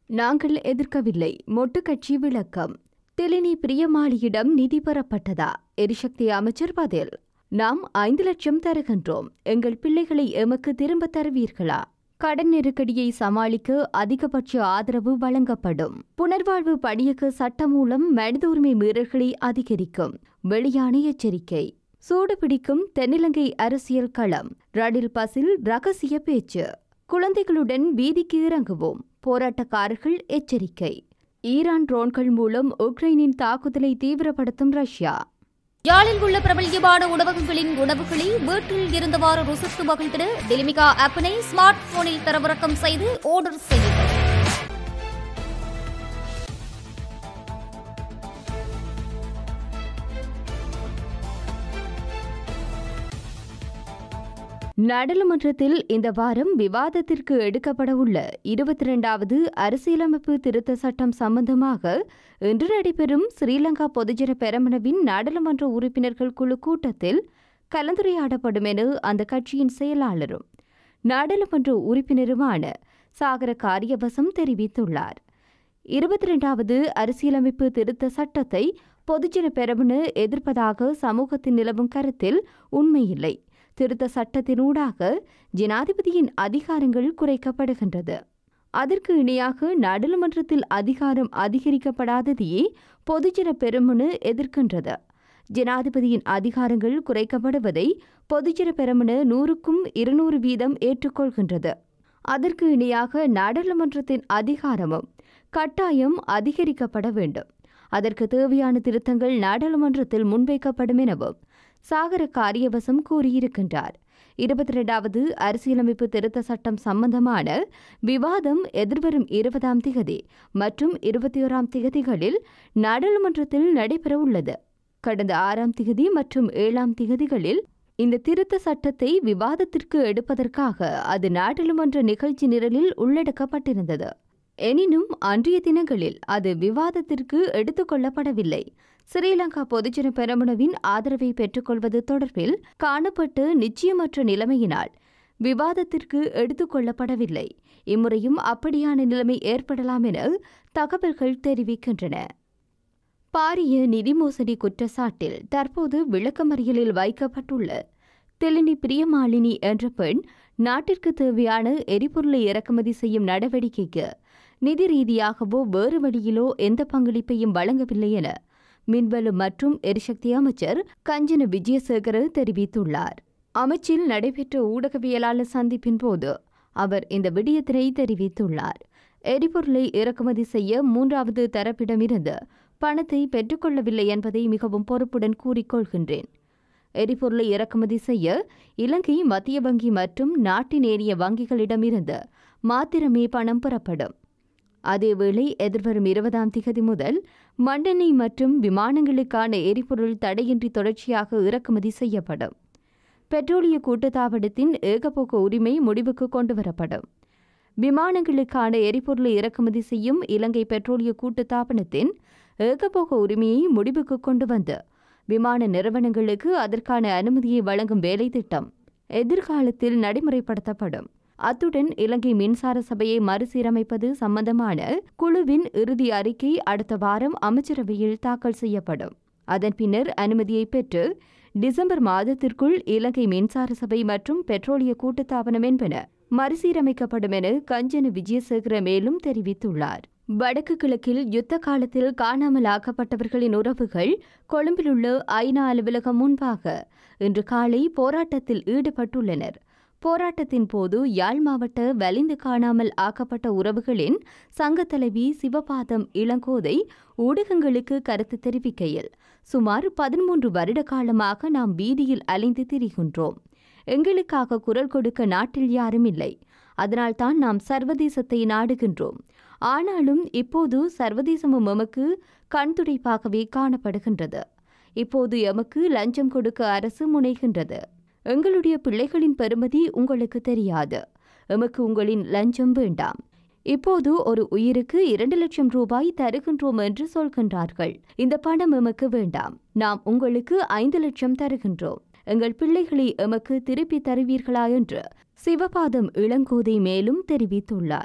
நாங்கள் எதிர்க்கவில்லை மொட்டு கட்சி விளக்கம் தெலினி பிரியமாளியிடம் நிதி பெறப்பட்டதா எரிசக்தி அமைச்சர் பதில் நாம் ஐந்து லட்சம் தருகின்றோம் எங்கள் பிள்ளைகளை எமக்கு திரும்ப தருவீர்களா கடன் நெருக்கடியை சமாளிக்க அதிகபட்ச ஆதரவு வழங்கப்படும் புனர்வாழ்வு பணியக சட்டம் மூலம் மனித உரிமை மீறல்களை அதிகரிக்கும் வெளியான எச்சரிக்கை சூடு பிடிக்கும் தென்னிலங்கை அரசியல் களம் ரணில் பசில் ரகசிய பேச்சு குழந்தைகளுடன் வீதிக்கு இறங்குவோம் போராட்டக்காரர்கள் எச்சரிக்கை ஈரான் ட்ரோன்கள் மூலம் உக்ரைனின் தாக்குதலை தீவிரப்படுத்தும் ரஷ்யா யாழில் உள்ள பிரபல்யமான உணவகங்களின் உணவுகளை வீட்டில் இருந்தவாறு ருசித்து மகிழ்ந்திட டெலிமிகா ஆப்பினை ஸ்மார்ட் போனில் தரவிறக்கம் செய்து ஆர்டர் செய்யுங்கள் நாடாளுமன்றத்தில் இந்த வாரம் விவாதத்திற்கு எடுக்கப்பட உள்ள இருபத்தி இரண்டாவது அரசியலமைப்பு திருத்த சட்டம் சம்பந்தமாக இன்று நடைபெறும் ஸ்ரீலங்கா பொதுஜன பெரமுனவின் நாடாளுமன்ற உறுப்பினர்கள் குழு கூட்டத்தில் கலந்துரையாடப்படும் என அந்த கட்சியின் செயலாளரும் நாடாளுமன்ற உறுப்பினருமான சாகர காரியவசம் தெரிவித்துள்ளார் இருபத்தி இரண்டாவது அரசியலமைப்பு திருத்த சட்டத்தை பொதுஜன பெரமுன எதிர்ப்பதாக சமூகத்தில் நிலவும் கருத்தில் உண்மையில்லை திருத்த சட்டத்தினூடாக ஜனாதிபதியின் அதிகாரங்கள் குறைக்கப்படுகின்றது அதற்கு இணையாக நாடாளுமன்றத்தில் அதிகாரம் அதிகரிக்கப்படாததையே பொதுஜன பெருமுனு எதிர்க்கின்றது ஜனாதிபதியின் அதிகாரங்கள் குறைக்கப்படுவதை பொதுஜன பெருமுனு நூறுக்கும் இருநூறு வீதம் ஏற்றுக்கொள்கின்றது அதற்கு இணையாக நாடாளுமன்றத்தின் அதிகாரமும் கட்டாயம் அதிகரிக்கப்பட வேண்டும் அதற்கு தேவையான திருத்தங்கள் நாடாளுமன்றத்தில் முன்வைக்கப்படும் எனவும் சாகர காரியவசம் கூறியிருக்கின்றார் இருபத்தி இரண்டாவது அரசியலமைப்பு திருத்த சட்டம் சம்பந்தமான விவாதம் எதிர்வரும் இருபதாம் திகதி மற்றும் இருபத்தி ஓராம் திகதிகளில் நாடாளுமன்றத்தில் நடைபெறவுள்ளது கடந்த ஆறாம் திகதி மற்றும் ஏழாம் திகதிகளில் இந்த திருத்த சட்டத்தை விவாதத்திற்கு எடுப்பதற்காக அது நாடாளுமன்ற நிகழ்ச்சி நிரலில் உள்ளடக்கப்பட்டிருந்தது எனினும் அன்றைய தினங்களில் அது விவாதத்திற்கு எடுத்துக் கொள்ளப்படவில்லை ஸ்ரீலங்கா பொதுஜன பெரமுனவின் ஆதரவை பெற்றுக்கொள்வது தொடர்பில் காணப்பட்டு நிச்சயமற்ற நிலைமையினால் விவாதத்திற்கு எடுத்துக் கொள்ளப்படவில்லை இம்முறையும் அப்படியான நிலைமை ஏற்படலாம் என தகவல்கள் தெரிவிக்கின்றன பாரிய நிதி மோசடி குற்றச்சாட்டில் தற்போது விளக்கமறியலில் வைக்கப்பட்டுள்ள தெலினி பிரியமாலினி என்ற பெண் நாட்டிற்கு தேவையான எரிபொருளை இறக்குமதி செய்யும் நடவடிக்கைக்கு நிதி ரீதியாகவோ வேறு வழியிலோ எந்த பங்களிப்பையும் வழங்கவில்லை என மின்வலு மற்றும் எரிசக்தி அமைச்சர் கஞ்சன விஜயசேகர தெரிவித்துள்ளார் அமைச்சில் நடைபெற்ற ஊடகவியலாளர் சந்திப்பின் போது அவர் இந்த விடயத்தினை தெரிவித்துள்ளார் எரிபொருளை இறக்குமதி செய்ய மூன்றாவது தரப்பிடமிருந்து பணத்தை பெற்றுக்கொள்ளவில்லை என்பதை மிகவும் பொறுப்புடன் கூறிக்கொள்கின்றேன் எரிபொருளை இறக்குமதி செய்ய இலங்கை மத்திய வங்கி மற்றும் நாட்டின் ஏறிய வங்கிகளிடமிருந்து மாத்திரமே பணம் பெறப்படும் அதேவேளை எதிர்வரும் இருபதாம் திகதி முதல் மண்ணெண்ணெய் மற்றும் விமானங்களுக்கான எரிபொருள் தடையின்றி தொடர்ச்சியாக இறக்குமதி செய்யப்படும் பெட்ரோலிய கூட்டுத்தாபனத்தின் ஏகபோக உரிமை முடிவுக்கு கொண்டுவரப்படும் விமானங்களுக்கான எரிபொருளை இறக்குமதி செய்யும் இலங்கை பெட்ரோலிய கூட்டுத்தாபனத்தின் ஏகபோக உரிமையை முடிவுக்கு கொண்டு வந்து விமான நிறுவனங்களுக்கு அதற்கான அனுமதியை வழங்கும் வேலை திட்டம் எதிர்காலத்தில் நடைமுறைப்படுத்தப்படும் அத்துடன் இலங்கை மின்சார சபையை மறுசீரமைப்பது சம்பந்தமான குழுவின் இறுதி அறிக்கை அடுத்த வாரம் அமைச்சரவையில் தாக்கல் செய்யப்படும் அதன் பின்னர் அனுமதியை பெற்று டிசம்பர் மாதத்திற்குள் இலங்கை மின்சார சபை மற்றும் பெட்ரோலிய கூட்டுத்தாபனம் என்பன மறுசீரமைக்கப்படும் என கஞ்சன விஜயசேகர மேலும் தெரிவித்துள்ளார் வடக்கு கிழக்கில் யுத்த காலத்தில் காணாமல் ஆக்கப்பட்டவர்களின் உறவுகள் கொழும்பிலுள்ள ஐநா அலுவலகம் முன்பாக இன்று காலை போராட்டத்தில் ஈடுபட்டுள்ளனர் போராட்டத்தின் போது யாழ் மாவட்ட வலிந்து காணாமல் ஆக்கப்பட்ட உறவுகளின் சங்கத் தலைவி சிவபாதம் இளங்கோதை ஊடகங்களுக்கு கருத்து தெரிவிக்கையில் சுமார் பதிமூன்று வருட காலமாக நாம் வீதியில் அலைந்து திரிகின்றோம் எங்களுக்காக குரல் கொடுக்க நாட்டில் யாரும் இல்லை அதனால்தான் நாம் சர்வதேசத்தை நாடுகின்றோம் ஆனாலும் இப்போது சர்வதேசமும் எமக்கு கண்துடைப்பாகவே காணப்படுகின்றது இப்போது எமக்கு லஞ்சம் கொடுக்க அரசு முனைகின்றது எங்களுடைய பிள்ளைகளின் பெருமதி உங்களுக்கு தெரியாது எமக்கு உங்களின் லஞ்சம் வேண்டாம் இப்போது ஒரு உயிருக்கு இரண்டு லட்சம் ரூபாய் தருகின்றோம் என்று சொல்கின்றார்கள் இந்த பணம் எமக்கு வேண்டாம் நாம் உங்களுக்கு ஐந்து லட்சம் தருகின்றோம் எங்கள் பிள்ளைகளை எமக்கு திருப்பி தருவீர்களா என்று சிவபாதம் இளங்கோதை மேலும் தெரிவித்துள்ளார்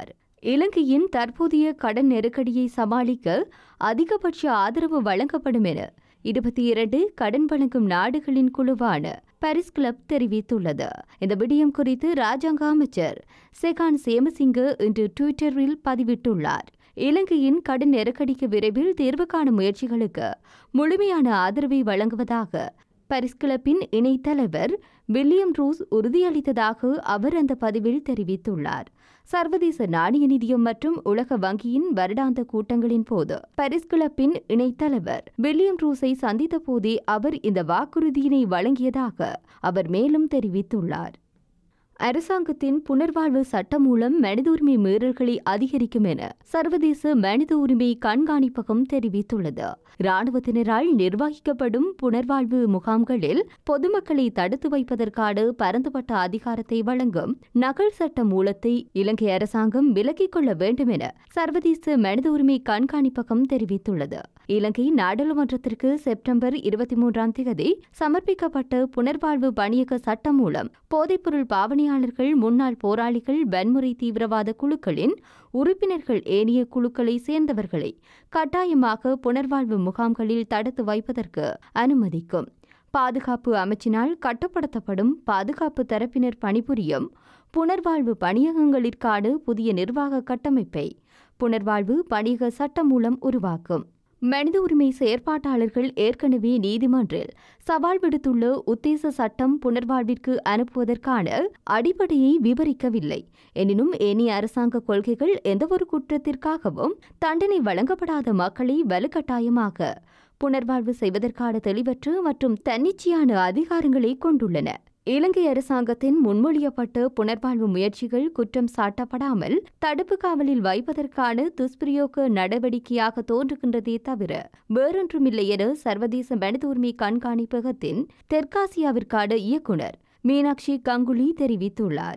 இலங்கையின் தற்போதைய கடன் நெருக்கடியை சமாளிக்க அதிகபட்ச ஆதரவு வழங்கப்படும் என இருபத்தி இரண்டு கடன் வழங்கும் நாடுகளின் குழுவான பாரிஸ் கிளப் தெரிவித்துள்ளது இந்த விடயம் குறித்து ராஜாங்க அமைச்சர் செகான் சேமசிங்க இன்று டுவிட்டரில் பதிவிட்டுள்ளார் இலங்கையின் கடன் நெருக்கடிக்கு விரைவில் தீர்வு காணும் முயற்சிகளுக்கு முழுமையான ஆதரவை வழங்குவதாக பாரிஸ் கிளப்பின் இணைத் தலைவர் வில்லியம் ரூஸ் உறுதியளித்ததாக அவர் அந்த பதிவில் தெரிவித்துள்ளார் சர்வதேச நாணய நிதியம் மற்றும் உலக வங்கியின் வருடாந்த கூட்டங்களின் போது பாரிஸ் கிளப்பின் இணைத் தலைவர் வில்லியம் ரூஸை சந்தித்த போதே அவர் இந்த வாக்குறுதியினை வழங்கியதாக அவர் மேலும் தெரிவித்துள்ளார் அரசாங்கத்தின் புனர்வாழ்வு சட்டம் மூலம் மனித உரிமை மீறல்களை அதிகரிக்கும் என சர்வதேச மனித உரிமை கண்காணிப்பகம் தெரிவித்துள்ளது இராணுவத்தினரால் நிர்வகிக்கப்படும் புனர்வாழ்வு முகாம்களில் பொதுமக்களை தடுத்து வைப்பதற்கான பரந்துபட்ட அதிகாரத்தை வழங்கும் நகல் சட்ட மூலத்தை இலங்கை அரசாங்கம் விலக்கிக் கொள்ள வேண்டும் என சர்வதேச மனித உரிமை கண்காணிப்பகம் தெரிவித்துள்ளது இலங்கை நாடாளுமன்றத்திற்கு செப்டம்பர் இருபத்தி மூன்றாம் தேதி சமர்ப்பிக்கப்பட்ட புனர்வாழ்வு பணியக சட்டம் மூலம் போதைப்பொருள் பாவனையாளர்கள் முன்னாள் போராளிகள் வன்முறை தீவிரவாத குழுக்களின் உறுப்பினர்கள் ஏனைய குழுக்களை சேர்ந்தவர்களை கட்டாயமாக புனர்வாழ்வு முகாம்களில் தடுத்து வைப்பதற்கு அனுமதிக்கும் பாதுகாப்பு அமைச்சினால் கட்டுப்படுத்தப்படும் பாதுகாப்பு தரப்பினர் பணிபுரியும் புனர்வாழ்வு பணியகங்களிற்கான புதிய நிர்வாக கட்டமைப்பை புனர்வாழ்வு பணியக சட்டம் மூலம் உருவாக்கும் மனித உரிமை செயற்பாட்டாளர்கள் ஏற்கனவே நீதிமன்றில் சவால் விடுத்துள்ள உத்தேச சட்டம் புனர்வாழ்விற்கு அனுப்புவதற்கான அடிப்படையை விவரிக்கவில்லை எனினும் ஏனைய அரசாங்க கொள்கைகள் எந்தவொரு குற்றத்திற்காகவும் தண்டனை வழங்கப்படாத மக்களை வலுக்கட்டாயமாக புனர்வாழ்வு செய்வதற்கான தெளிவற்ற மற்றும் தன்னிச்சையான அதிகாரங்களை கொண்டுள்ளன இலங்கை அரசாங்கத்தின் முன்மொழியப்பட்ட புனர்வாழ்வு முயற்சிகள் குற்றம் சாட்டப்படாமல் தடுப்பு காவலில் வைப்பதற்கான துஷ்பிரயோக நடவடிக்கையாக தோன்றுகின்றதே தவிர வேறொன்றுமில்லை என சர்வதேச மனித உரிமை கண்காணிப்பகத்தின் தெற்காசியாவிற்கான இயக்குனர் மீனாட்சி கங்குலி தெரிவித்துள்ளார்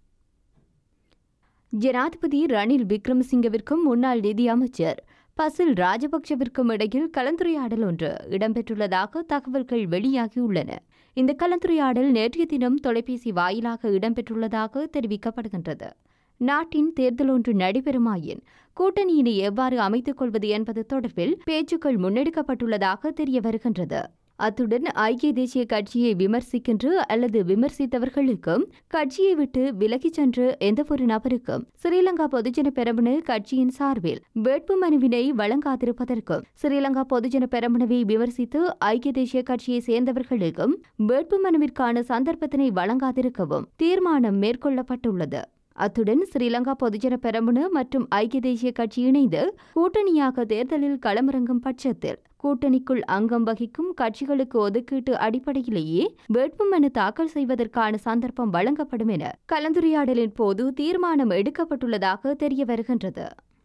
ஜனாதிபதி ரணில் விக்ரமசிங்கவிற்கும் முன்னாள் நிதி அமைச்சர் பசில் ராஜபக்சவிற்கும் இடையில் கலந்துரையாடல் ஒன்று இடம்பெற்றுள்ளதாக தகவல்கள் வெளியாகியுள்ளன இந்த கலந்துரையாடல் நேற்றைய தினம் தொலைபேசி வாயிலாக இடம்பெற்றுள்ளதாக தெரிவிக்கப்படுகின்றது நாட்டின் தேர்தல் ஒன்று நடைபெறுமாயின் கூட்டணியினை எவ்வாறு அமைத்துக் கொள்வது என்பது தொடர்பில் பேச்சுக்கள் முன்னெடுக்கப்பட்டுள்ளதாக தெரிய வருகின்றது அத்துடன் ஐக்கிய தேசிய கட்சியை விமர்சிக்கின்ற அல்லது விமர்சித்தவர்களுக்கும் கட்சியை விட்டு விலகிச் சென்ற எந்தவொரு நபருக்கும் ஸ்ரீலங்கா பொதுஜன பெரமுன கட்சியின் சார்பில் வேட்பு மனுவினை வழங்காதிருப்பதற்கும் ஸ்ரீலங்கா பொதுஜன பெரமுனவை விமர்சித்து ஐக்கிய தேசிய கட்சியை சேர்ந்தவர்களுக்கும் வேட்பு மனுவிற்கான சந்தர்ப்பத்தினை வழங்காதிருக்கவும் தீர்மானம் மேற்கொள்ளப்பட்டுள்ளது அத்துடன் ஸ்ரீலங்கா பொதுஜன பெரமுன மற்றும் ஐக்கிய தேசிய கட்சி இணைந்து கூட்டணியாக தேர்தலில் களமிறங்கும் பட்சத்தில் கூட்டணிக்குள் அங்கம் வகிக்கும் கட்சிகளுக்கு ஒதுக்கீட்டு அடிப்படையிலேயே வேட்புமனு தாக்கல் செய்வதற்கான சந்தர்ப்பம் வழங்கப்படும் என கலந்துரையாடலின் போது தீர்மானம் எடுக்கப்பட்டுள்ளதாக தெரிய வருகின்றது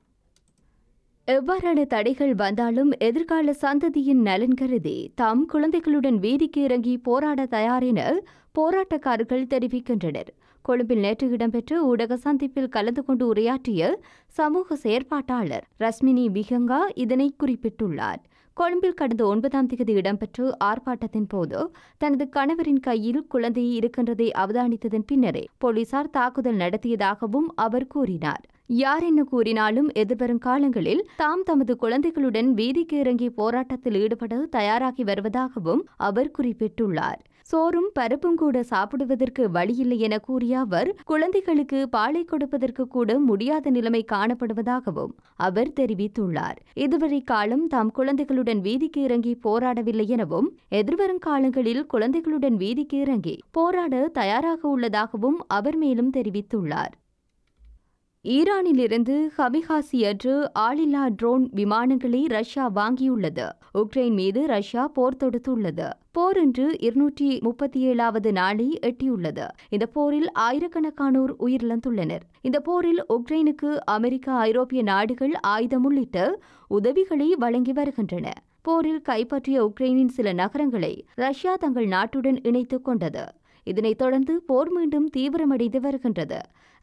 எவ்வாறான தடைகள் வந்தாலும் எதிர்கால சந்ததியின் நலன் கருதி தாம் குழந்தைகளுடன் வீதிக்கு இறங்கி போராட தயார் என போராட்டக்காரர்கள் தெரிவிக்கின்றனர் கொழும்பில் நேற்று இடம்பெற்ற ஊடக சந்திப்பில் கலந்து கொண்டு உரையாற்றிய சமூக செயற்பாட்டாளர் ரஸ்மினி விகங்கா இதனை குறிப்பிட்டுள்ளார் கொழும்பில் கடந்த ஒன்பதாம் தேதி இடம்பெற்ற ஆர்ப்பாட்டத்தின் போது தனது கணவரின் கையில் குழந்தை இருக்கின்றதை அவதானித்ததன் பின்னரே போலீசார் தாக்குதல் நடத்தியதாகவும் அவர் கூறினார் யார் என்ன கூறினாலும் எதிர்வரும் காலங்களில் தாம் தமது குழந்தைகளுடன் வீதிக்கு இறங்கி போராட்டத்தில் ஈடுபட தயாராகி வருவதாகவும் அவர் குறிப்பிட்டுள்ளார் சோறும் பருப்பும் கூட சாப்பிடுவதற்கு வழியில்லை என கூறிய அவர் குழந்தைகளுக்கு பாலை கொடுப்பதற்கு கூட முடியாத நிலைமை காணப்படுவதாகவும் அவர் தெரிவித்துள்ளார் இதுவரை காலம் தாம் குழந்தைகளுடன் வீதிக்கு இறங்கி போராடவில்லை எனவும் எதிர்வரும் காலங்களில் குழந்தைகளுடன் வீதிக்கு இறங்கி போராட தயாராக உள்ளதாகவும் அவர் மேலும் தெரிவித்துள்ளார் ஈரானிலிருந்து ஹமிகாசி அன்று ஆளில்லா ட்ரோன் விமானங்களை ரஷ்யா வாங்கியுள்ளது உக்ரைன் மீது ரஷ்யா போர் தொடுத்துள்ளது போர் இன்று இருநூற்றி முப்பத்தி ஏழாவது நாளை எட்டியுள்ளது இந்த போரில் ஆயிரக்கணக்கானோர் உயிரிழந்துள்ளனர் இந்த போரில் உக்ரைனுக்கு அமெரிக்கா ஐரோப்பிய நாடுகள் ஆயுதம் உள்ளிட்ட உதவிகளை வழங்கி வருகின்றன போரில் கைப்பற்றிய உக்ரைனின் சில நகரங்களை ரஷ்யா தங்கள் நாட்டுடன் இணைத்துக் கொண்டது இதனைத் தொடர்ந்து போர் மீண்டும் தீவிரமடைந்து வருகின்றது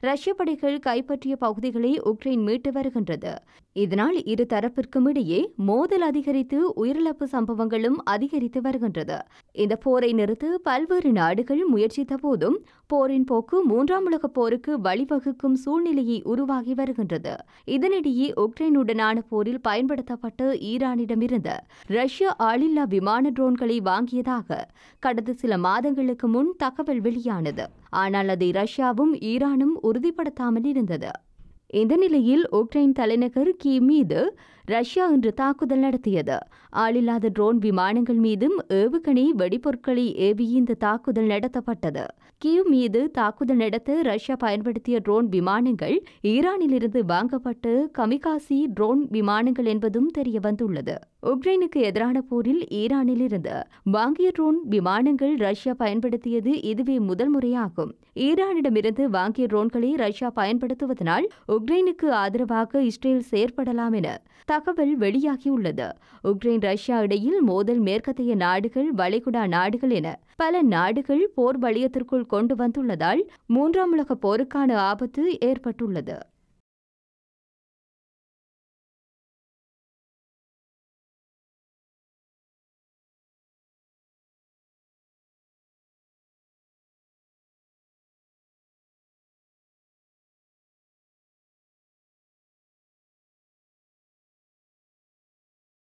ரஷ்ய படைகள் கைப்பற்றிய பகுதிகளை உக்ரைன் மீட்டு வருகின்றது இதனால் இரு தரப்பிற்கும் இடையே மோதல் அதிகரித்து உயிரிழப்பு சம்பவங்களும் அதிகரித்து வருகின்றது இந்த போரை நிறுத்த பல்வேறு நாடுகள் முயற்சித்த போதும் போரின் போக்கு மூன்றாம் உலகப் போருக்கு வழிவகுக்கும் சூழ்நிலையை உருவாகி வருகின்றது இதனிடையே உக்ரைனுடனான போரில் பயன்படுத்தப்பட்ட ஈரானிடமிருந்து ரஷ்ய ஆளில்லா விமான ட்ரோன்களை வாங்கியதாக கடந்த சில மாதங்களுக்கு முன் தகவல் வெளியானது ஆனால் அதை ரஷ்யாவும் ஈரானும் உறுதிப்படுத்தாமல் இருந்தது இந்த நிலையில் உக்ரைன் தலைநகர் கீ மீது ரஷ்யா இன்று தாக்குதல் நடத்தியது ஆளில்லாத ட்ரோன் விமானங்கள் மீதும் ஏவுகணை வெடிபொருட்களை ஏவி இந்த தாக்குதல் நடத்தப்பட்டது கீவ் மீது தாக்குதல் நடத்த ரஷ்யா பயன்படுத்திய ட்ரோன் விமானங்கள் ஈரானிலிருந்து வாங்கப்பட்ட கமிகாசி ட்ரோன் விமானங்கள் என்பதும் தெரிய வந்துள்ளது உக்ரைனுக்கு எதிரான போரில் ஈரானிலிருந்து வாங்கிய ட்ரோன் விமானங்கள் ரஷ்யா பயன்படுத்தியது இதுவே முதல் முறையாகும் ஈரானிடமிருந்து வாங்கிய ட்ரோன்களை ரஷ்யா பயன்படுத்துவதனால் உக்ரைனுக்கு ஆதரவாக இஸ்ரேல் செயற்படலாம் என தகவல் வெளியாகியுள்ளது உக்ரைன் ரஷ்யா இடையில் மோதல் மேற்கத்திய நாடுகள் வளைகுடா நாடுகள் என பல நாடுகள் போர் வளையத்திற்குள் கொண்டு வந்துள்ளதால் மூன்றாம் உலக போருக்கான ஆபத்து ஏற்பட்டுள்ளது